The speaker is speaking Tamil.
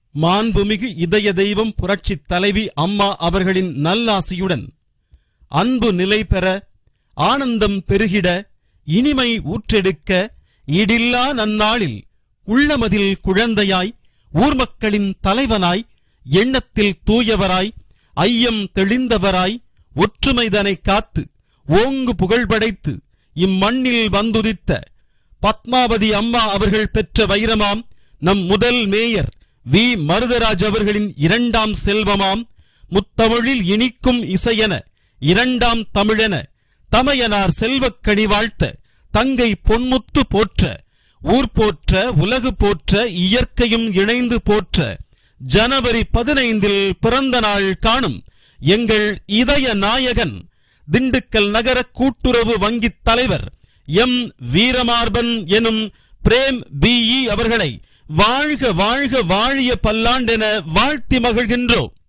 மாண்புமிகு இதய தெய்வம் புரட்சித் தலைவி அம்மா அவர்களின் நல்லாசியுடன் அன்பு நிலை பெற ஆனந்தம் பெருகிட இனிமை ஊற்றெடுக்க ஈடில்லா நன்னாளில் உள்ளமதில் குழந்தையாய் ஊர் மக்களின் தலைவனாய் எண்ணத்தில் தூயவராய் ஐயம் தெளிந்தவராய் ஒற்றுமைதனை காத்து ஓங்கு புகழ் படைத்து இம்மண்ணில் வந்துதித்த பத்மாவதி அம்மா அவர்கள் பெற்ற வைரமாம் நம் முதல் மேயர் வி மருதராஜ் அவர்களின் இரண்டாம் செல்வமாம் முத்தமிழில் இனிக்கும் இசையென இரண்டாம் தமிழென தமையனார் செல்வக் கனி வாழ்த்த தங்கை பொன்முத்து போற்ற ஊர் போற்ற உலகு போற்ற இயற்கையும் இணைந்து போற்ற ஜனவரி பதினைந்தில் பிறந்த நாள் காணும் எங்கள் இதய நாயகன் திண்டுக்கல் நகர கூட்டுறவு வங்கித் தலைவர் எம் வீரமார்பன் எனும் பிரேம் பி அவர்களை வாழ்க வாழ்க வாழிய பல்லாண்டென வாழ்த்தி மகிழ்கின்றோம்